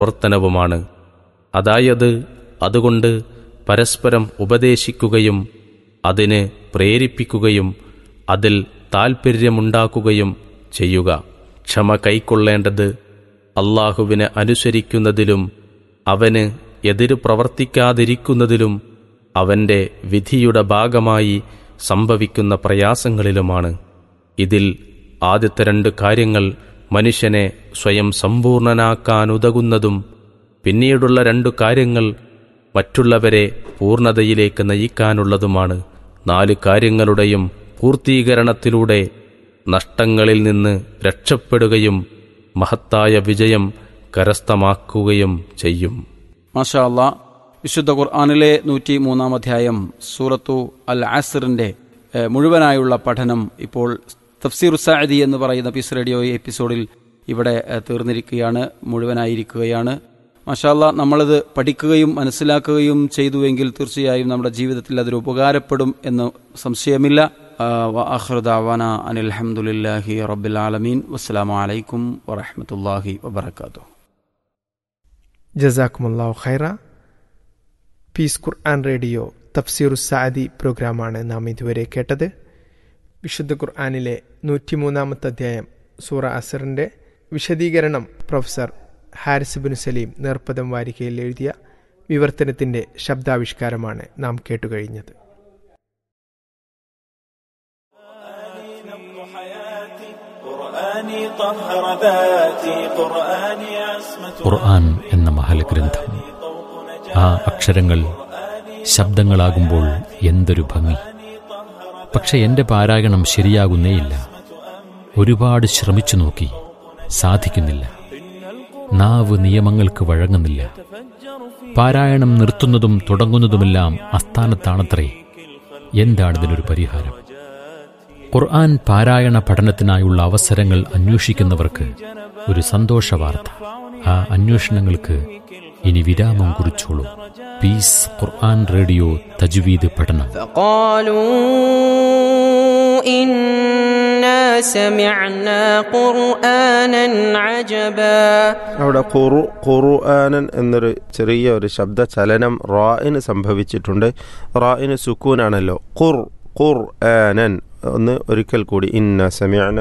പ്രവർത്തനവുമാണ് അതായത് അതുകൊണ്ട് പരസ്പരം ഉപദേശിക്കുകയും അതിന് പ്രേരിപ്പിക്കുകയും അതിൽ താൽപ്പര്യമുണ്ടാക്കുകയും ചെയ്യുക ക്ഷമ കൈക്കൊള്ളേണ്ടത് അള്ളാഹുവിനെ അനുസരിക്കുന്നതിലും അവന് എതിരു പ്രവർത്തിക്കാതിരിക്കുന്നതിലും അവന്റെ വിധിയുടെ ഭാഗമായി സംഭവിക്കുന്ന പ്രയാസങ്ങളിലുമാണ് ഇതിൽ ആദ്യത്തെ രണ്ട് കാര്യങ്ങൾ മനുഷ്യനെ സ്വയം സമ്പൂർണനാക്കാനുതകുന്നതും പിന്നീടുള്ള രണ്ടു കാര്യങ്ങൾ മറ്റുള്ളവരെ പൂർണ്ണതയിലേക്ക് നയിക്കാനുള്ളതുമാണ് നാല് കാര്യങ്ങളുടെയും പൂർത്തീകരണത്തിലൂടെ നഷ്ടങ്ങളിൽ നിന്ന് രക്ഷപ്പെടുകയും മഹത്തായ വിജയം കരസ്ഥമാക്കുകയും ചെയ്യും മാഷാ അല്ലാ വിശുദ്ധ ഖുർആാനിലെ നൂറ്റി മൂന്നാം അധ്യായം സൂറത്തു അൽ ആസിറിന്റെ ഏഹ്, മുഴുവനായുള്ള പഠനം ഇപ്പോൾ തഫ്സീർ സാദി എന്ന് പറയുന്ന പീസ് റേഡിയോ എപ്പിസോഡിൽ ഇവിടെ ഏഹ്, തീർന്നിരിക്കുകയാണ് മുഴുവനായിരിക്കുകയാണ് മാഷാല്ല നമ്മളിത് പഠിക്കുകയും മനസ്സിലാക്കുകയും ചെയ്തുവെങ്കിൽ തീർച്ചയായും നമ്മുടെ ജീവിതത്തിൽ അതൊരു ഉപകാരപ്പെടും എന്ന് സംശയമില്ല അഹ്റുദാവാന അനിൽഹമുല്ലാഹി റബ്ബിൽ ആലമീൻ വസ്സലാമു അലൈക്കും വറഹമത്തല്ലാഹി വബർക്കാത്തു ജസാക്കുമുല്ലാഹു ഖൈറ പീസ് ഖുർആൻ റേഡിയോ തഫ്സീറു സാദി പ്രോഗ്രാമാണ് നാം ഇതുവരെ കേട്ടത് വിശുദ്ധ ഖുർആാനിലെ നൂറ്റിമൂന്നാമത്തെ അധ്യായം സൂറ അസറിൻ്റെ വിശദീകരണം പ്രൊഫസർ ഹാരിസ് ബിൻ സലീം നേർപ്പദം വാരികയിൽ എഴുതിയ വിവർത്തനത്തിൻ്റെ ശബ്ദാവിഷ്കാരമാണ് നാം കേട്ടുകഴിഞ്ഞത് قرآني طهر ذاتي قرآني عصمة ഖുർആൻ എന്ന മഹലഗ്രന്ഥം ആ അക്ഷരങ്ങൾ ശബ്ദങ്ങളാകുമ്പോൾ എന്തൊരു ഭംഗി പക്ഷെ എന്റെ പാരായണം ശരിയാകുന്നേയില്ല ഒരുപാട് ശ്രമിച്ചു നോക്കി സാധിക്കുന്നില്ല നാവ് നിയമങ്ങൾക്ക് വഴങ്ങുന്നില്ല പാരായണം നിർത്തുന്നതും തുടങ്ങുന്നതുമെല്ലാം അസ്ഥാനത്താണത്രേ എന്താണിതിനൊരു പരിഹാരം ഖുർആൻ പാരായണ പഠനത്തിനായുള്ള അവസരങ്ങൾ അന്വേഷിക്കുന്നവർക്ക് ഒരു സന്തോഷ വാർത്ത ആ അന്വേഷണങ്ങൾക്ക് ഇനി വിരാമം കുറിച്ചോളൂ പീസ് ഖുർആൻ റേഡിയോ തജ്വീദ് പഠനം فقالوا إنا سمعنا قرآنا عجبا അവിടെ ഖുറു ഖുർആനൻ എന്നൊരു ചെറിയ ഒരു ശബ്ദ ചലനം റായിന് സംഭവിച്ചിട്ടുണ്ട് റായിന് സുക്കൂനാണല്ലോ ഖുർ ഖുർ ആനൻ ഒന്ന് ഒരിക്കൽ കൂടി ഇന്ന സമയന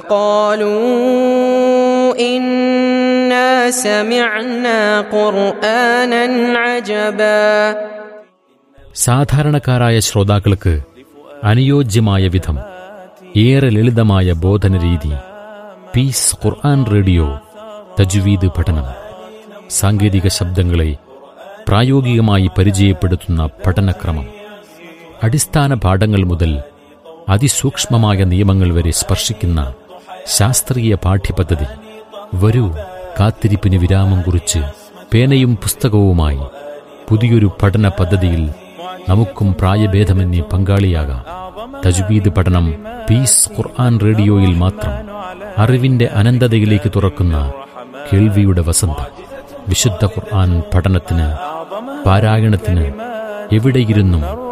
فقالوا إنا سمعنا قرآنا عجبا സാധാരണക്കാരായ ശ്രോതാക്കൾക്ക് അനുയോജ്യമായ വിധം ഏറെ ലളിതമായ ബോധന രീതി പീസ് ഖുർആൻ റേഡിയോ തജ്വീദ് പഠനം സാങ്കേതിക ശബ്ദങ്ങളെ പ്രായോഗികമായി പരിചയപ്പെടുത്തുന്ന പഠനക്രമം അടിസ്ഥാന പാഠങ്ങൾ മുതൽ അതിസൂക്ഷ്മമായ നിയമങ്ങൾ വരെ സ്പർശിക്കുന്ന ശാസ്ത്രീയ പാഠ്യപദ്ധതി വരൂ കാത്തിരിപ്പിന് വിരാമം കുറിച്ച് പേനയും പുസ്തകവുമായി പുതിയൊരു പഠന പദ്ധതിയിൽ നമുക്കും പ്രായഭേദമന്യേ പങ്കാളിയാകാം തജ്വീദ് പഠനം പീസ് ഖുർആൻ റേഡിയോയിൽ മാത്രം അറിവിന്റെ അനന്തതയിലേക്ക് തുറക്കുന്ന കേൾവിയുടെ വസന്തം വിശുദ്ധ ഖുർആൻ പഠനത്തിന് പാരായണത്തിന് എവിടെയിരുന്നും